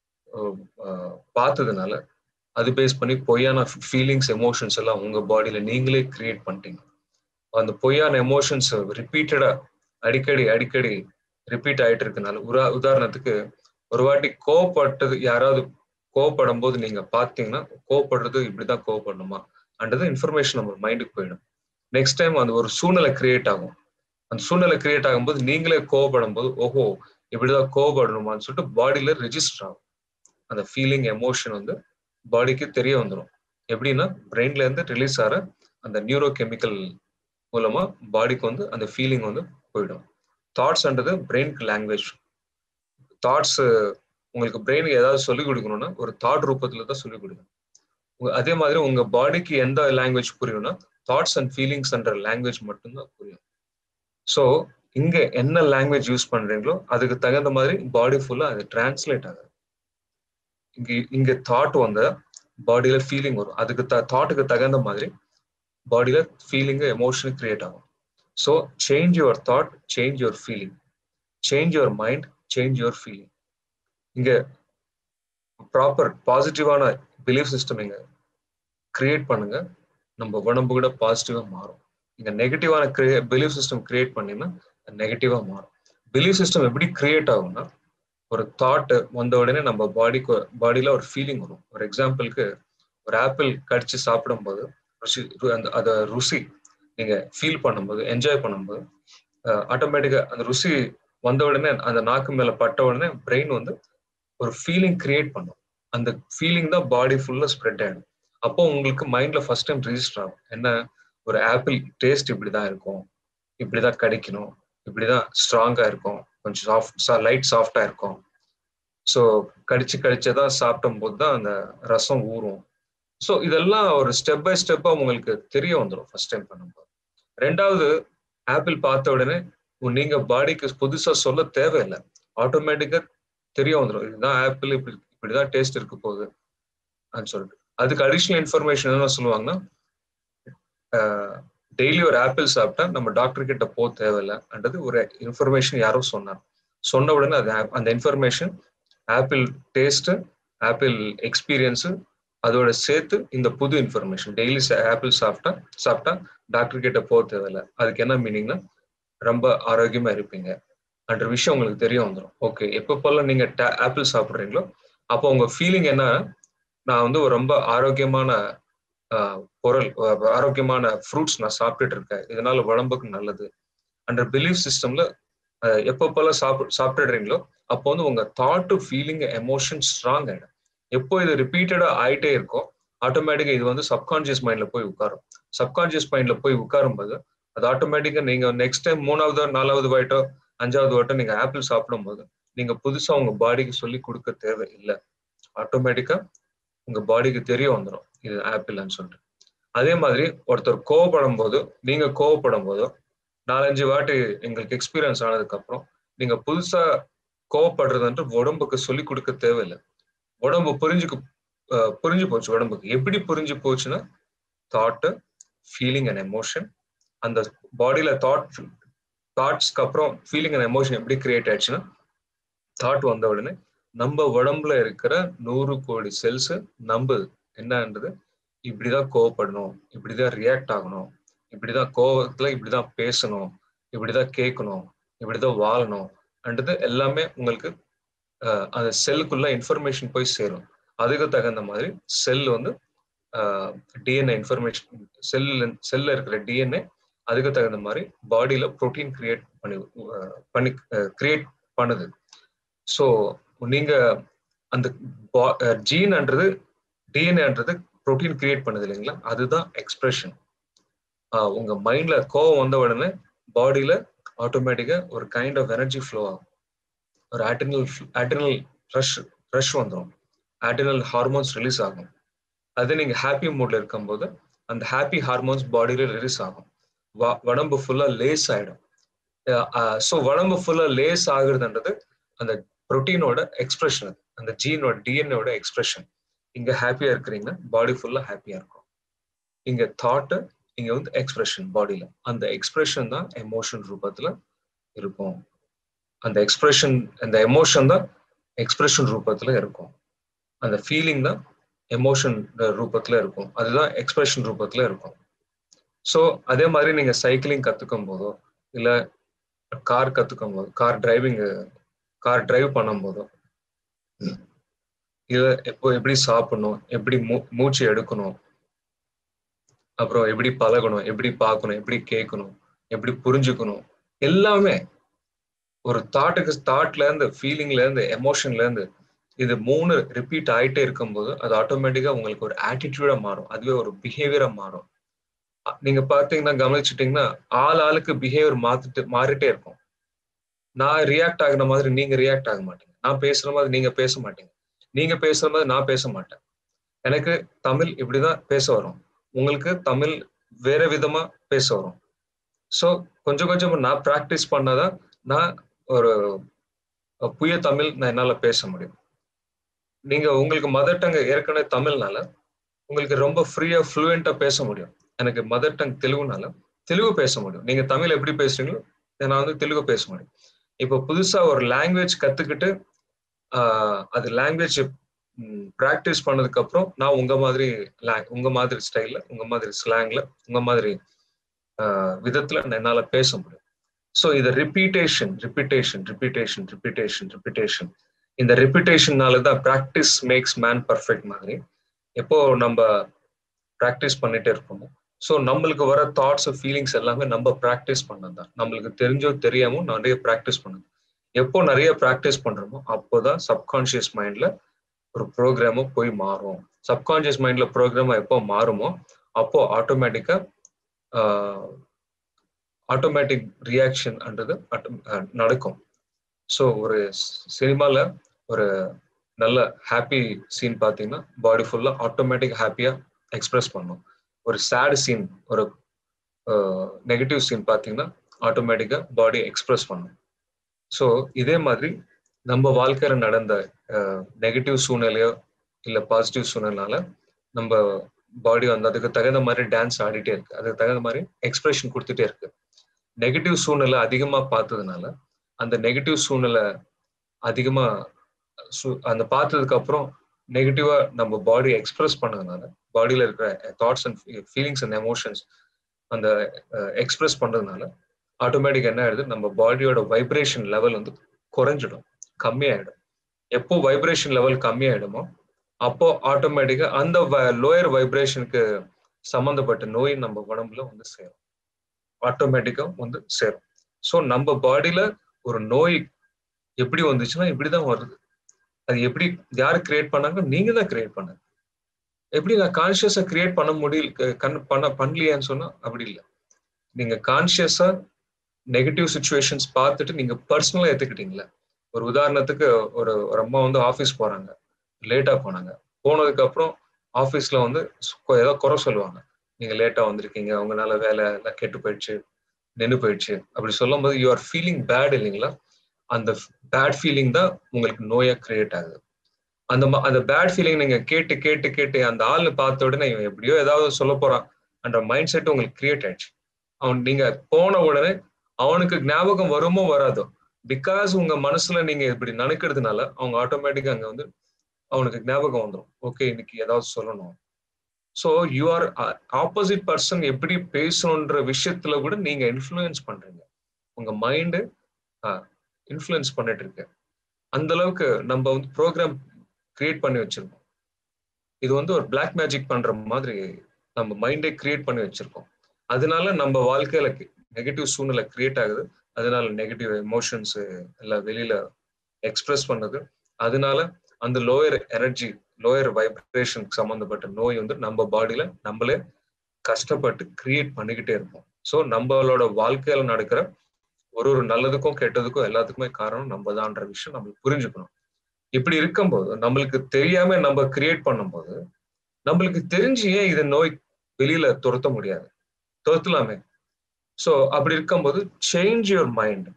பார்த்ததுனால அது பேஸ் பண்ணி பொய்யான ஃபீலிங்ஸ் எமோஷன்ஸ் எல்லாம் உங்க பாடியில நீங்களே கிரியேட் பண்ணிட்டீங்க அந்த பொய்யான எமோஷன்ஸ் ரிப்பீட்டடா அடிக்கடி அடிக்கடி ரிப்பீட் ஆயிட்டு இருக்கனால உரா உதாரணத்துக்கு ஒரு வாட்டி கோவப்பட்டது யாராவது கோவப்படும் போது நீங்க பாத்தீங்கன்னா கோவப்படுறது இப்படிதான் கோவப்படணுமா அன்றது இன்ஃபர்மேஷன் நம்ம மைண்டுக்கு போயிடும் நெக்ஸ்ட் டைம் அந்த ஒரு சூழ்நிலை கிரியேட் ஆகும் அந்த சூழ்நிலை கிரியேட் ஆகும்போது நீங்களே கோவப்படும் போது ஓஹோ இப்படிதான் கோவப்படணுமான்னு சொல்லிட்டு பாடியில ரெஜிஸ்டர் ஆகும் அந்த ஃபீலிங் எமோஷன் வந்து பாடிக்கு தெரிய வந்துடும் எப்படின்னா பிரெயின்ல இருந்து ரிலீஸ் ஆகிற அந்த நியூரோ கெமிக்கல் மூலமா பாடிக்கு வந்து அந்த ஃபீலிங் வந்து போயிடும் தாட்ஸ்ன்றது பிரெயினுக்கு லாங்குவேஜ் தாட்ஸ் உங்களுக்கு பிரெயினுக்கு ஏதாவது சொல்லிக் கொடுக்கணும்னா ஒரு தாட் ரூபத்துல தான் சொல்லிக் கொடுக்கணும் அதே மாதிரி உங்க பாடிக்கு எந்த லாங்குவேஜ் புரியும்னா தாட்ஸ் அண்ட் ஃபீலிங்ஸ் என்ற லாங்குவேஜ் மட்டும்தான் புரியும் ஸோ இங்க என்ன லாங்குவேஜ் யூஸ் பண்றீங்களோ அதுக்கு தகுந்த மாதிரி பாடி ஃபுல்லா அது டிரான்ஸ்லேட் ஆகுது இங்க இங்க தாட் வந்த பாடியில ஃபீலிங் வரும் அதுக்கு த தாட்டுக்கு தகுந்த மாதிரி பாடியில ஃபீலிங் எமோஷன் கிரியேட் ஆகும் so change your thought change your feeling change your mind change your feeling இங்க ப்ராப்பர் பாசிட்டிவான பிலீஃப் சிஸ்டம் இங்க கிரியேட் பண்ணுங்க நம்ம உடம்பு கூட பாசிட்டிவா மாறும் இங்க நெகட்டிவான கிரியே பிலீஃப் சிஸ்டம் கிரியேட் பண்ணீங்கன்னா நெகட்டிவா மாறும் பிலீஃப் சிஸ்டம் எப்படி கிரியேட் ஆகும்னா ஒரு தாட் வந்த உடனே நம்ம பாடிக்கு பாடியில ஒரு ஃபீலிங் வரும் ஒரு எக்ஸாம்பிளுக்கு ஒரு ஆப்பிள் கடிச்சு சாப்பிடும்போது ருசி அந்த அதை ருசி நீங்க ஃபீல் பண்ணும்போது என்ஜாய் பண்ணும்போது ஆட்டோமேட்டிக்கா அந்த ருசி வந்த உடனே அந்த நாக்கு மேல பட்ட உடனே பிரெயின் வந்து ஒரு ஃபீலிங் கிரியேட் பண்ணும் அந்த ஃபீலிங் தான் பாடி ஃபுல்லா ஸ்ப்ரெட் ஆயிடும் அப்போ உங்களுக்கு மைண்ட்ல ஃபர்ஸ்ட் டைம் ரிஜிஸ்டர் ஆகும் என்ன ஒரு ஆப்பிள் டேஸ்ட் இப்படிதான் இருக்கும் இப்படிதான் கிடைக்கணும் இப்படிதான் ஸ்ட்ராங்கா இருக்கும் கொஞ்சம் சாஃப்ட் லைட் சாஃப்டா இருக்கும் ஸோ கடிச்சு கடிச்சதான் சாப்பிடும் போது தான் அந்த ரசம் ஊறும் ஸோ இதெல்லாம் ஒரு ஸ்டெப் பை ஸ்டெப்பா உங்களுக்கு தெரிய வந்துடும் ஃபர்ஸ்ட் டைம் பண்ணும்போது ரெண்டாவது ஆப்பிள் பார்த்த உடனே நீங்க பாடிக்கு புதுசா சொல்ல தேவையில்லை ஆட்டோமேட்டிக்கா தெரிய வந்துடும் இதுதான் ஆப்பிள் இப்படி இப்படிதான் டேஸ்ட் இருக்க போகுது அப்படின்னு சொல்லிட்டு அதுக்கு அடிஷ்னல் இன்ஃபர்மேஷன் என்ன சொல்லுவாங்கன்னா டெய்லி ஒரு ஆப்பிள் சாப்பிட்டா நம்ம டாக்டர் கிட்ட போக தேவையில்லைன்றது ஒரு இன்ஃபர்மேஷன் யாரோ சொன்னார் சொன்ன உடனே அது அந்த information apple taste apple experience அதோட சேர்த்து இந்த புது இன்ஃபர்மேஷன் டெய்லி ஆப்பிள் சாப்பிட்டா சாப்பிட்டா டாக்டர் கிட்ட போக தேவையில்ல அதுக்கு என்ன மீனிங்னா ரொம்ப ஆரோக்கியமா இருப்பீங்க அன்ற விஷயம் உங்களுக்கு தெரிய வந்துடும் ஓகே எப்பப்பெல்லாம் நீங்க ஆப்பிள் சாப்பிட்றீங்களோ அப்போ உங்க ஃபீலிங் என்ன நான் வந்து ஒரு ரொம்ப ஆரோக்கியமான பொருள் ஆரோக்கியமான ஃப்ரூட்ஸ் நான் சாப்பிட்டுட்டு இருக்கேன் இதனால உடம்புக்கு நல்லது அன்ற பிலீஃப் சிஸ்டம்ல எப்பப்பெல்லாம் சாப்பிட் சாப்பிட்டுடுறீங்களோ அப்போ வந்து உங்க தாட்டு ஃபீலிங் எமோஷன் ஸ்ட்ராங் ஆயிடும் எப்போ இது ரிப்பீட்டடா ஆயிட்டே இருக்கோ ஆட்டோமேட்டிக்கா இது வந்து சப்கான்சியஸ் மைண்ட்ல போய் உட்காரும் சப்கான்சியஸ் மைண்ட்ல போய் உட்காரும் போது அது ஆட்டோமேட்டிக்கா நீங்க நெக்ஸ்ட் டைம் மூணாவது நாலாவது வாயிட்டோ அஞ்சாவது வாட்டோ நீங்க ஆப்பிள் சாப்பிடும் போது நீங்க புதுசா உங்க பாடிக்கு சொல்லி கொடுக்க தேவை இல்லை ஆட்டோமேட்டிக்கா உங்க பாடிக்கு தெரிய வந்துடும் இது ஆப்பிள்னு சொல்லிட்டு அதே மாதிரி ஒருத்தர் கோவப்படும் போது நீங்க கோவப்படும் போதோ நாலஞ்சு வாட்டி எங்களுக்கு எக்ஸ்பீரியன்ஸ் ஆனதுக்கு அப்புறம் நீங்க புதுசா கோவப்படுறதுன்ட்டு உடம்புக்கு சொல்லி கொடுக்க தேவையில்லை உடம்பு புரிஞ்சுக்கு புரிஞ்சு போச்சு உடம்புக்கு எப்படி புரிஞ்சு போச்சுன்னா தாட்டு ஃபீலிங் அண்ட் எமோஷன் அந்த பாடியில தாட் தாட்ஸ்க்கு அப்புறம் ஃபீலிங் அண்ட் எமோஷன் எப்படி கிரியேட் ஆயிடுச்சுன்னா தாட் வந்த உடனே நம்ம உடம்புல இருக்கிற நூறு கோடி செல்ஸ் நம்புது என்னன்றது இப்படிதான் கோவப்படணும் இப்படிதான் ரியாக்ட் ஆகணும் இப்படிதான் கோவத்துல இப்படிதான் பேசணும் இப்படிதான் கேட்கணும் இப்படிதான் வாழணும் அன்றது எல்லாமே உங்களுக்கு அந்த செல்லுக்குள்ள இன்ஃபர்மேஷன் போய் சேரும் அதுக்கு தகுந்த மாதிரி செல் வந்து டிஎன்ஏ இன்ஃபர்மேஷன் செல் செல்ல இருக்கிற டிஎன்ஏ அதுக்கு தகுந்த மாதிரி பாடியில ப்ரோட்டீன் கிரியேட் பண்ணி பண்ணி கிரியேட் பண்ணுது ஸோ நீங்க அந்த ஜீன்ன்றது டிஎன்ஏன்றது ப்ரோட்டீன் கிரியேட் பண்ணுது இல்லைங்களா அதுதான் எக்ஸ்பிரஷன் உங்க மைண்ட்ல கோவம் வந்த உடனே பாடியில ஆட்டோமேட்டிக்கா ஒரு கைண்ட் ஆஃப் எனர்ஜி ஃப்ளோ ஆகும் ஒரு ஆட்டினல் ஆட்டினல் ரஷ் ரஷ் வந்துடும் ஆட்டினல் ஹார்மோன்ஸ் ரிலீஸ் ஆகும் அது நீங்க ஹாப்பி மூட்ல இருக்கும்போது அந்த ஹாப்பி ஹார்மோன்ஸ் பாடியில ரிலீஸ் ஆகும் உடம்பு ஃபுல்லா லேஸ் ஆயிடும் ஸோ உடம்பு ஃபுல்லா லேஸ் ஆகுறதுன்றது அந்த ப்ரோட்டீனோட எக்ஸ்பிரஷன் அந்த ஜீனோட டிஎன்ஏட எக்ஸ்பிரஷன் இங்க ஹாப்பியா இருக்கிறீங்கன்னா பாடி ஃபுல்லா ஹாப்பியா இருக்கும் இங்க தாட்டு இங்க வந்து எக்ஸ்பிரஷன் பாடியில அந்த எக்ஸ்பிரஷன் தான் எமோஷன் ரூபத்துல இருக்கும் அந்த எக்ஸ்பிரஷன் அந்த எமோஷன் தான் எக்ஸ்பிரஷன் ரூபத்துல இருக்கும் அந்த ஃபீலிங் தான் எமோஷன் ரூபத்துல இருக்கும் அதுதான் எக்ஸ்பிரஷன் ரூபத்துல இருக்கும் ஸோ அதே மாதிரி நீங்க சைக்கிளிங் கத்துக்கும் போதோ இல்ல கார் கத்துக்கும் போதோ கார் டிரைவிங் கார் டிரைவ் பண்ணும் போதோ இல்ல எப்போ எப்படி சாப்பிடணும் எப்படி மூ மூச்சு எடுக்கணும் அப்புறம் எப்படி பழகணும் எப்படி பார்க்கணும் எப்படி கேட்கணும் எப்படி புரிஞ்சுக்கணும் எல்லாமே ஒரு தாட்டுக்கு தாட்ல இருந்து ஃபீலிங்ல இருந்து எமோஷன்ல இருந்து இது மூணு ரிப்பீட் ஆயிட்டே இருக்கும்போது அது ஆட்டோமேட்டிக்கா உங்களுக்கு ஒரு ஆட்டிடியூடா மாறும் அதுவே ஒரு பிஹேவியரா மாறும் நீங்க பாத்தீங்கன்னா கவனிச்சுட்டீங்கன்னா ஆள் ஆளுக்கு பிஹேவியர் மாத்திட்டு மாறிட்டே இருக்கும் நான் ரியாக்ட் ஆகுன மாதிரி நீங்க ரியாக்ட் ஆக மாட்டீங்க நான் பேசுற மாதிரி நீங்க பேச மாட்டீங்க நீங்க பேசுற மாதிரி நான் பேச மாட்டேன் எனக்கு தமிழ் இப்படிதான் பேச வரும் உங்களுக்கு தமிழ் வேற விதமா பேச வரும் ஸோ கொஞ்சம் கொஞ்சம் நான் ப்ராக்டிஸ் பண்ணாதான் நான் ஒரு புய தமிழ் நான் என்னால பேச முடியும் நீங்க உங்களுக்கு மதர் டங் ஏற்கனவே தமிழ்னால உங்களுக்கு ரொம்ப ஃப்ரீயா ஃப்ளூயண்டா பேச முடியும் எனக்கு மதர் டங் தெலுங்குனால தெலுங்கு பேச முடியும் நீங்க தமிழ் எப்படி பேசுறீங்களோ நான் வந்து தெலுங்கு பேச முடியும் இப்போ புதுசா ஒரு லாங்குவேஜ் கத்துக்கிட்டு அது லாங்குவேஜ் ப்ராக்டிஸ் பண்ணதுக்கு அப்புறம் நான் உங்க மாதிரி உங்க மாதிரி ஸ்டைல்ல உங்க மாதிரி ஸ்லாங்ல உங்க மாதிரி விதத்துல என்னால பேச முடியும் ஸோ இது repetition repetition repetition repetition repetition இந்த ரிப்பீட்டேஷன்னால தான் ப்ராக்டிஸ் மேக்ஸ் மேன் பர்ஃபெக்ட் மாதிரி எப்போ நம்ம ப்ராக்டிஸ் பண்ணிட்டே இருப்போமோ ஸோ நம்மளுக்கு வர தாட்ஸ் ஃபீலிங்ஸ் எல்லாமே நம்ம ப்ராக்டிஸ் பண்ணது தான் நம்மளுக்கு தெரிஞ்சோ தெரியாமோ நிறைய ப்ராக்டிஸ் பண்ணுது எப்போ நிறைய ப்ராக்டிஸ் பண்றோமோ அப்போதான் சப்கான்ஷியஸ் மைண்ட்ல ஒரு ப்ரோக்ராமோ போய் மாறும் சப்கான்சியஸ் மைண்ட்ல ப்ரோக்ராம் எப்போ மாறுமோ அப்போ ஆட்டோமேட்டிக்கா ஆட்டோமேட்டிக் ரியாக்ஷன்ன்றது நடக்கும் ஸோ ஒரு சினிமால ஒரு நல்ல ஹாப்பி சீன் பார்த்தீங்கன்னா பாடி ஃபுல்லாக ஆட்டோமேட்டிக் ஹாப்பியாக எக்ஸ்பிரஸ் பண்ணும் ஒரு சேடு சீன் ஒரு நெகட்டிவ் சீன் பார்த்தீங்கன்னா ஆட்டோமேட்டிக்காக பாடி எக்ஸ்பிரஸ் பண்ணும் ஸோ இதே மாதிரி நம்ம வாழ்க்கையில் நடந்த நெகட்டிவ் சூழ்நிலையோ இல்லை பாசிட்டிவ் சூழ்நிலைனால நம்ம பாடி வந்து அதுக்கு தகுந்த மாதிரி டான்ஸ் ஆடிட்டே இருக்கு அதுக்கு தகுந்த மாதிரி எக்ஸ்பிரஷன் கொடுத்துட்டே இருக்கு நெகட்டிவ் சூழ்நிலை அதிகமாக பார்த்ததுனால அந்த நெகட்டிவ் சூழ்நிலை அதிகமா அந்த பார்த்ததுக்கு அப்புறம் நெகட்டிவா நம்ம பாடி எக்ஸ்பிரஸ் பண்ணதுனால பாடியில இருக்கிற thoughts and feelings and emotions அந்த எக்ஸ்பிரஸ் பண்றதுனால ஆட்டோமேட்டிக் என்ன ஆயிடுது நம்ம பாடியோட வைப்ரேஷன் லெவல் வந்து குறைஞ்சிடும் கம்மியாயிடும் எப்போ வைப்ரேஷன் லெவல் கம்மியாயிடுமோ அப்போ ஆட்டோமேட்டிக்கா அந்த லோயர் வைப்ரேஷனுக்கு சம்மந்தப்பட்ட நோய் நம்ம உடம்புல வந்து சேரும் ஆட்டோமேட்டிக்கா வந்து சேரும் ஸோ நம்ம பாடியில ஒரு நோய் எப்படி வந்துச்சுன்னா இப்படிதான் வருது அது எப்படி யாரு கிரியேட் பண்ணாங்க நீங்க தான் கிரியேட் பண்ணாங்க எப்படி நான் கான்சியஸா கிரியேட் பண்ண முடியல கண் பண்ண பண்ணலையான்னு சொன்னா அப்படி இல்லை நீங்க கான்சியஸா நெகட்டிவ் சுச்சுவேஷன்ஸ் பார்த்துட்டு நீங்க பர்சனலா ஏத்துக்கிட்டீங்களா ஒரு உதாரணத்துக்கு ஒரு ஒரு அம்மா வந்து ஆஃபீஸ் போறாங்க லேட்டா போனாங்க போனதுக்கு அப்புறம் ஆஃபீஸ்ல வந்து ஏதோ குறை சொல்லுவாங்க நீங்க லேட்டா வந்திருக்கீங்க உங்களால வேலை எல்லாம் கெட்டு போயிடுச்சு நின்று போயிடுச்சு அப்படி சொல்லும் போது யூ ஆர் ஃபீலிங் பேட் இல்லைங்களா அந்த பேட் ஃபீலிங் தான் உங்களுக்கு நோயா கிரியேட் ஆகுது அந்த அந்த பேட் ஃபீலிங் நீங்க கேட்டு கேட்டு கேட்டு அந்த ஆள் பார்த்த உடனே இவன் எப்படியோ ஏதாவது சொல்ல போறான் அந்த மைண்ட் செட் உங்களுக்கு கிரியேட் ஆயிடுச்சு அவன் நீங்க போன உடனே அவனுக்கு ஞாபகம் வருமோ வராதோ பிகாஸ் உங்க மனசுல நீங்க இப்படி நினைக்கிறதுனால அவங்க ஆட்டோமேட்டிக்கா அங்க வந்து அவனுக்கு ஞாபகம் வந்துடும் ஓகே இன்னைக்கு ஏதாவது சொல்லணும் so you are opposite person எப்படி பேசணுன்ற விஷயத்துல கூட நீங்க இன்ஃப்ளூயன்ஸ் பண்றீங்க உங்க மைண்டு இன்ஃப்ளூயன்ஸ் பண்ணிட்டு இருக்கு அந்த அளவுக்கு நம்ம வந்து ப்ரோக்ராம் கிரியேட் பண்ணி வச்சிருக்கோம் இது வந்து ஒரு பிளாக் மேஜிக் பண்ற மாதிரி நம்ம மைண்டே கிரியேட் பண்ணி வச்சிருக்கோம் அதனால நம்ம வாழ்க்கையில நெகட்டிவ் சூழ்நிலை கிரியேட் ஆகுது அதனால நெகட்டிவ் எமோஷன்ஸ் எல்லாம் வெளியில எக்ஸ்பிரஸ் பண்ணுது அதனால அந்த லோயர் எனர்ஜி லோயர் வைப்ரேஷன் சம்மந்தப்பட்ட நோய் வந்து நம்ம பாடியில நம்மளே கஷ்டப்பட்டு கிரியேட் பண்ணிக்கிட்டே இருப்போம் ஸோ நம்மளோட வாழ்க்கையில நடக்கிற ஒரு ஒரு நல்லதுக்கும் கெட்டதுக்கும் எல்லாத்துக்குமே காரணம் நம்ம தான்ற விஷயம் நம்மளுக்கு புரிஞ்சுக்கணும் இப்படி இருக்கும்போது நம்மளுக்கு தெரியாம நம்ம கிரியேட் பண்ணும்போது நம்மளுக்கு தெரிஞ்சு ஏன் இது நோய் வெளியில துரத்த முடியாது துரத்தலாமே ஸோ அப்படி இருக்கும்போது change your mind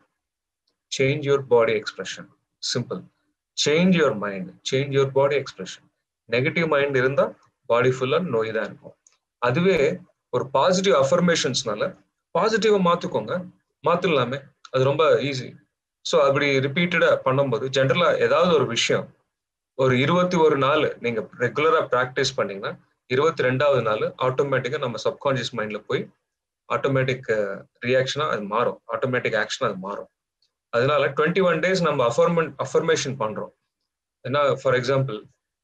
change your body expression simple change your mind change your body expression negative mind இருந்தா பாடி ஃபுல்லா நோய் தான் இருக்கும் அதுவே ஒரு பாசிட்டிவ் அஃபர்மேஷன்ஸ்னால பாசிட்டிவா மாத்துக்கோங்க மாத்திடலாமே அது ரொம்ப ஈஸி ஸோ அப்படி ரிப்பீட்டடா பண்ணும்போது ஜென்ரலா ஏதாவது ஒரு விஷயம் ஒரு இருபத்தி ஒரு நாள் நீங்க ரெகுலரா ப்ராக்டிஸ் பண்ணீங்கன்னா இருபத்தி ரெண்டாவது நாள் ஆட்டோமேட்டிக்கா நம்ம சப்கான்சியஸ் மைண்ட்ல போய் ஆட்டோமேட்டிக் ரியாக்ஷனா அது மாறும் ஆட்டோமேட்டிக் ஆக்ஷன் அது மாறும் அதனால டுவெண்ட்டி ஒன் டேஸ் நம்ம அஃபர்மெண்ட் அஃபர்மேஷன் பண்றோம் ஏன்னா ஃபார் எக்ஸாம்பிள்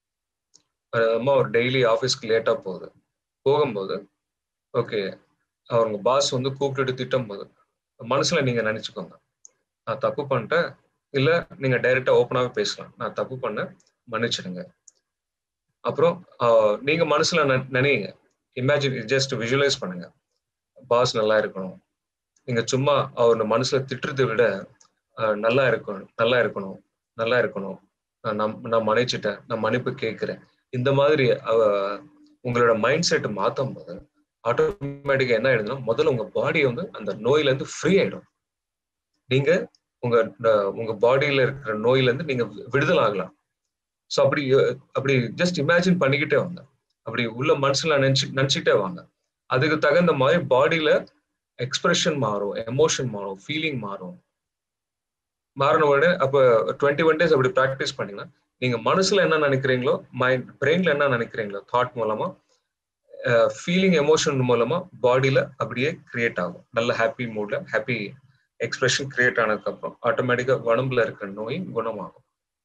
அம்மா ஒரு டெய்லி ஆஃபீஸ்க்கு லேட்டா போகுது போகும்போது ஓகே அவங்க பாஸ் வந்து கூப்பிட்டுட்டு திட்டும் போது மனசுல நீங்க நினைச்சுக்கோங்க நான் தப்பு பண்ணிட்டேன் இல்ல நீங்க டைரக்டா ஓப்பனாவே பேசலாம் நான் தப்பு பண்ண மன்னிச்சிடுங்க அப்புறம் நீங்க மனசுல நினைங்க இமேஜின் ஜஸ்ட் விஜுவலைஸ் பண்ணுங்க பாஸ் நல்லா இருக்கணும் நீங்க சும்மா அவர் மனசுல திட்டுறதை விட நல்லா இருக்கணும் நல்லா இருக்கணும் நல்லா இருக்கணும் நான் நான் மன்னிச்சிட்டேன் நான் மன்னிப்பு கேட்கிறேன் இந்த மாதிரி அவ உங்களோட மைண்ட் செட் மாத்தும் போது ஆட்டோமேட்டிக்கா என்ன ஆயிடுதுன்னா முதல்ல உங்க பாடி வந்து அந்த நோயில இருந்து ஃப்ரீ ஆயிடும் நீங்க உங்க உங்க பாடியில இருக்கிற நோயில இருந்து நீங்க விடுதல் ஆகலாம் ஸோ அப்படி அப்படி ஜஸ்ட் இமேஜின் பண்ணிக்கிட்டே வாங்க அப்படி உள்ள மனசுல நினைச்சு நினைச்சுட்டே வாங்க அதுக்கு தகுந்த மாதிரி பாடியில எக்ஸ்பிரஷன் மாறும் எமோஷன் மாறும் ஃபீலிங் மாறும் மாறின உடனே அப்போ டுவெண்ட்டி ஒன் டேஸ் அப்படி ப்ராக்டிஸ் பண்ணீங்கன்னா நீங்க மனசுல என்ன நினைக்கிறீங்களோ மைண்ட் பிரெயின்ல என்ன நினைக்கிறீங்களோ தாட் மூலமா ஃபீலிங் எமோஷன் மூலமா பாடியில அப்படியே கிரியேட் ஆகும் நல்ல ஹாப்பி மூட்ல ஹாப்பி எக்ஸ்பிரஷன் கிரியேட் ஆனதுக்கு அப்புறம் ஆட்டோமேட்டிக்கா உடம்புல இருக்கிற நோய் குணமாகும்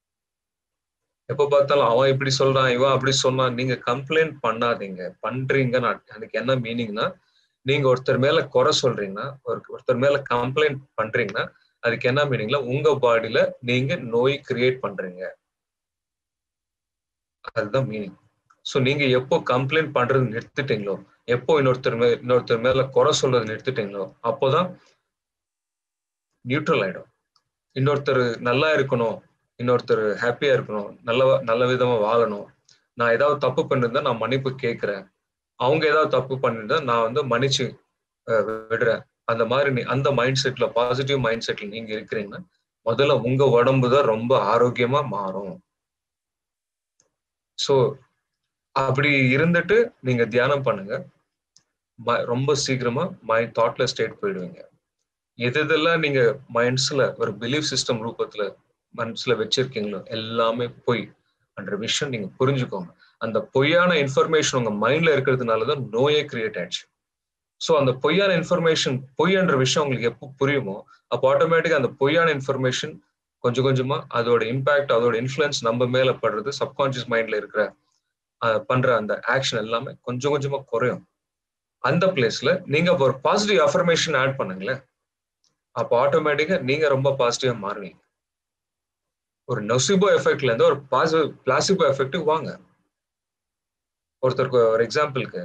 எப்ப பார்த்தாலும் அவன் இப்படி சொல்றான் இவன் அப்படி சொன்னான் நீங்க கம்ப்ளைண்ட் பண்ணாதீங்க பண்றீங்கன்னா அதுக்கு என்ன மீனிங்னா நீங்க ஒருத்தர் மேல குறை சொல்றீங்கன்னா ஒரு ஒருத்தர் மேல கம்ப்ளைண்ட் பண்றீங்கன்னா அதுக்கு என்ன மீனிங்ல உங்க பாடியில நீங்க நோய் கிரியேட் பண்றீங்க அதுதான் மீனிங் ஸோ நீங்க எப்போ கம்ப்ளைண்ட் பண்றது நிறுத்திட்டீங்களோ எப்போ இன்னொருத்தர் மே இன்னொருத்தர் மேல குறை சொல்றது நிறுத்திட்டீங்களோ அப்போதான் நியூட்ரல் ஆயிடும் இன்னொருத்தர் நல்லா இருக்கணும் இன்னொருத்தர் ஹாப்பியா இருக்கணும் நல்ல நல்ல விதமா வாழணும் நான் ஏதாவது தப்பு பண்ணிருந்தா நான் மன்னிப்பு கேட்கிறேன் அவங்க ஏதாவது தப்பு பண்ணிருந்தா நான் வந்து மன்னிச்சு விடுறேன் அந்த மாதிரி நீ அந்த மைண்ட் செட்ல பாசிட்டிவ் மைண்ட் செட்ல நீங்க இருக்கிறீங்கன்னா முதல்ல உங்க உடம்பு தான் ரொம்ப ஆரோக்கியமா மாறும் ஸோ அப்படி இருந்துட்டு நீங்க தியானம் பண்ணுங்க ரொம்ப சீக்கிரமா மைண்ட் தாட்ல ஸ்டேட் போயிடுவீங்க எது எதெல்லாம் நீங்க மைண்ட்ஸ்ல ஒரு பிலீஃப் சிஸ்டம் ரூபத்துல மனசுல வச்சிருக்கீங்களோ எல்லாமே பொய் என்ற விஷயம் நீங்க புரிஞ்சுக்கோங்க அந்த பொய்யான இன்ஃபர்மேஷன் உங்க மைண்ட்ல இருக்கிறதுனாலதான் நோயே கிரியேட் ஆயிடுச்சு ஸோ அந்த பொய்யான இன்ஃபர்மேஷன் பொய்ன்ற விஷயம் உங்களுக்கு எப்போ புரியுமோ அப்போ ஆட்டோமேட்டிக்கா அந்த பொய்யான இன்ஃபர்மேஷன் கொஞ்சம் கொஞ்சமா அதோட இம்பாக்ட் அதோட இன்ஃபுளுன்ஸ் நம்ம மேல படுறது சப்கான்சியஸ் மைண்ட்ல இருக்கிற பண்ற அந்த ஆக்ஷன் எல்லாமே கொஞ்சம் கொஞ்சமா குறையும் அந்த பிளேஸ்ல நீங்க ஒரு பாசிட்டிவ் அஃபர்மேஷன் ஆட் பண்ணுங்களேன் அப்போ ஆட்டோமேட்டிக்கா நீங்க ரொம்ப பாசிட்டிவா மாறுவீங்க ஒரு நொசிபோ எஃபெக்ட்ல இருந்து ஒரு பாசிட்டிவ் பிளாசிபோ எஃபெக்ட்டுக்கு வாங்க ஒருத்தருக்கு ஒரு எக்ஸாம்பிளுக்கு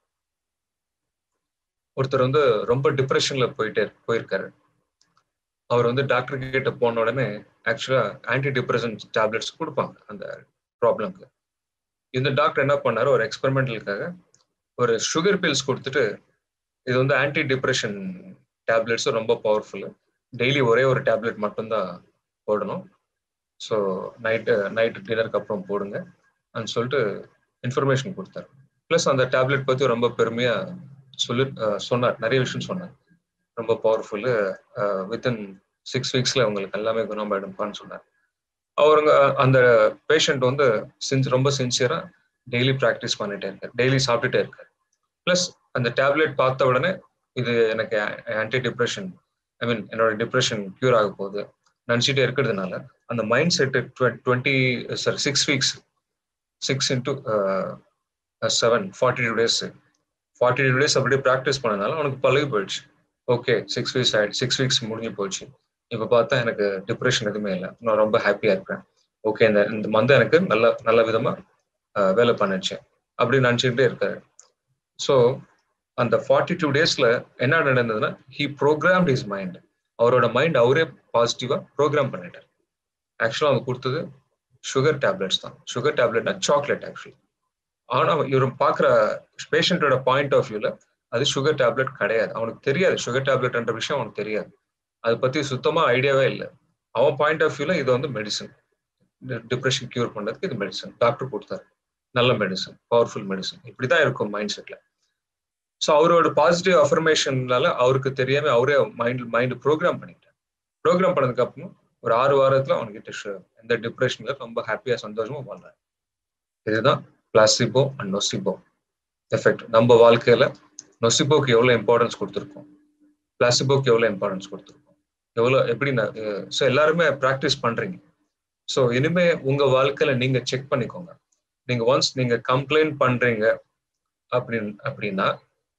ஒருத்தர் வந்து ரொம்ப டிப்ரெஷன்ல போயிட்டே போயிருக்காரு அவர் வந்து டாக்டர் கிட்ட போன உடனே ஆக்சுவலா ஆன்டி டிப்ரெஷன் டேப்லெட்ஸ் கொடுப்பாங்க அந்த ப்ராப்ளம்க்கு இந்த டாக்டர் என்ன பண்ணாரு ஒரு எக்ஸ்பெரிமெண்டலுக்காக ஒரு சுகர் பில்ஸ் கொடுத்துட்டு இது வந்து ஆன்டி டிப்ரெஷன் டேப்லெட்ஸ் ரொம்ப பவர்ஃபுல் டெய்லி ஒரே ஒரு டேப்லெட் மட்டும்தான் போடணும் ஸோ நைட்டு நைட்டு டின்னருக்கு அப்புறம் போடுங்க அப்படின்னு சொல்லிட்டு இன்ஃபர்மேஷன் கொடுத்தாரு ப்ளஸ் அந்த டேப்லெட் பற்றி ரொம்ப பெருமையாக சொல்லி சொன்னார் நிறைய விஷயம் சொன்னார் ரொம்ப பவர்ஃபுல்லு வித்தின் சிக்ஸ் வீக்ஸில் உங்களுக்கு எல்லாமே குணமாயிடும்ப்பான்னு சொன்னார் அவருங்க அந்த பேஷண்ட் வந்து சின்ஸ் ரொம்ப சின்சியராக டெய்லி ப்ராக்டிஸ் பண்ணிட்டே இருக்கார் டெய்லி சாப்பிட்டுட்டே இருக்கார் ப்ளஸ் அந்த டேப்லெட் பார்த்த உடனே இது எனக்கு ஆன்டி டிப்ரெஷன் ஐ மீன் என்னோட டிப்ரெஷன் க்யூர் ஆக போகுது நினச்சிட்டே இருக்கிறதுனால அந்த mindset twenty sorry six weeks six into seven forty two days forty two days அப்படியே ப்ராக்டிஸ் பண்ணனால அவனுக்கு பழகி போயிடுச்சு ஓகே சிக்ஸ் வீக்ஸ் ஆயிடுச்சு சிக்ஸ் வீக்ஸ் முடிஞ்சு போச்சு இப்போ பார்த்தா எனக்கு டிப்ரெஷன் எதுவுமே இல்லை நான் ரொம்ப ஹாப்பியாக இருக்கிறேன் ஓகே இந்த இந்த மந்த் எனக்கு நல்ல நல்ல விதமாக வேலை பண்ணுச்சு அப்படின்னு நினச்சிக்கிட்டே இருக்காரு ஸோ அந்த ஃபார்ட்டி டூ டேஸ்ல என்ன நடந்ததுன்னா ஹி ப்ரோக்ராம்ட் இஸ் மைண்ட் அவரோட மைண்ட் அவரே பாசிட்டிவா ப்ரோக்ராம் பண்ணிட்டார் ஆக்சுவலாக அவங்க கொடுத்தது சுகர் டேப்லெட்ஸ் தான் சுகர் டேப்லெட்னா சாக்லேட் ஆக்சுவலி ஆனால் இவர் பார்க்குற பேஷண்ட்டோட பாயிண்ட் ஆஃப் வியூல அது சுகர் டேப்லெட் கிடையாது அவனுக்கு தெரியாது சுகர் டேப்லெட்ன்ற விஷயம் அவனுக்கு தெரியாது அதை பத்தி சுத்தமா ஐடியாவே இல்லை அவன் பாயிண்ட் ஆஃப் வியூல இது வந்து மெடிசன் டிப்ரெஷன் கியூர் பண்றதுக்கு இது மெடிசன் டாக்டர் கொடுத்தாரு நல்ல மெடிசன் பவர்ஃபுல் மெடிசன் இப்படிதான் இருக்கும் மைண்ட் செட்ல ஸோ அவரோட பாசிட்டிவ் அஃபர்மேஷன்னால அவருக்கு தெரியாம அவரே மைண்ட் மைண்ட் ப்ரோக்ராம் பண்ணிட்டார் ப்ரோக்ராம் பண்ணதுக்கு அப்புறம் ஒரு ஆறு வாரத்துல அவனுக்கு எந்த டிப்ரெஷன்ல ரொம்ப ஹாப்பியா சந்தோஷமா வாழ்றாரு இதுதான் பிளாசிபோ அண்ட் நொசிபோ எஃபெக்ட் நம்ம வாழ்க்கையில நொசிபோக்கு எவ்வளவு இம்பார்ட்டன்ஸ் கொடுத்துருக்கோம் பிளாசிபோக்கு எவ்வளவு இம்பார்ட்டன்ஸ் கொடுத்துருக்கோம் எவ்வளோ எப்படி ஸோ எல்லாருமே ப்ராக்டிஸ் பண்றீங்க ஸோ இனிமே உங்க வாழ்க்கையில நீங்க செக் பண்ணிக்கோங்க நீங்க ஒன்ஸ் நீங்க கம்ப்ளைண்ட் பண்றீங்க அப்படின்னு அப்படின்னா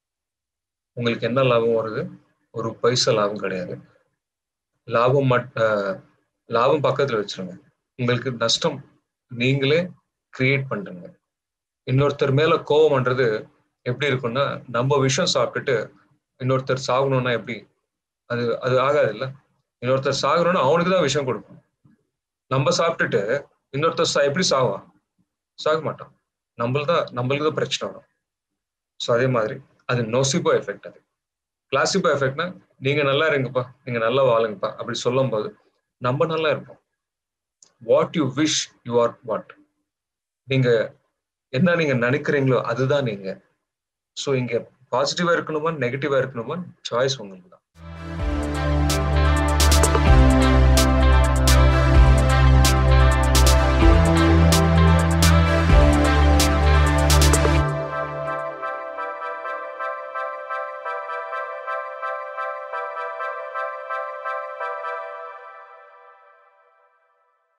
உங்களுக்கு என்ன லாபம் வருது ஒரு பைசா லாபம் கிடையாது லாபம் மட் லாபம் பக்கத்துல வச்சிருங்க உங்களுக்கு நஷ்டம் நீங்களே கிரியேட் பண்றீங்க இன்னொருத்தர் மேல கோவம் பண்றது எப்படி இருக்கும்னா நம்ம விஷம் சாப்பிட்டுட்டு இன்னொருத்தர் சாகணும்னா எப்படி அது அது ஆகாது இல்ல இன்னொருத்தர் சாகணும்னா அவனுக்கு தான் விஷம் கொடுக்கும் நம்ம சாப்பிட்டுட்டு இன்னொருத்தர் சா எப்படி சாவான் சாக மாட்டான் நம்மளுக்கு தான் நம்மளுக்கு தான் பிரச்சனை வரும் ஸோ அதே மாதிரி அது நோசிபோ எஃபெக்ட் அது கிளாசிபோ எஃபெக்ட்னா நீங்க நல்லா இருங்கப்பா நீங்க நல்லா வாழுங்கப்பா அப்படி சொல்லும் போது நம்ம நல்லா இருப்போம் what you wish you are what நீங்க என்ன நீங்க நினைக்கிறீங்களோ அதுதான் நீங்க ஸோ இங்க பாசிட்டிவா இருக்கணுமா நெகட்டிவா இருக்கணுமா சாய்ஸ் உங்களுக்கு தான்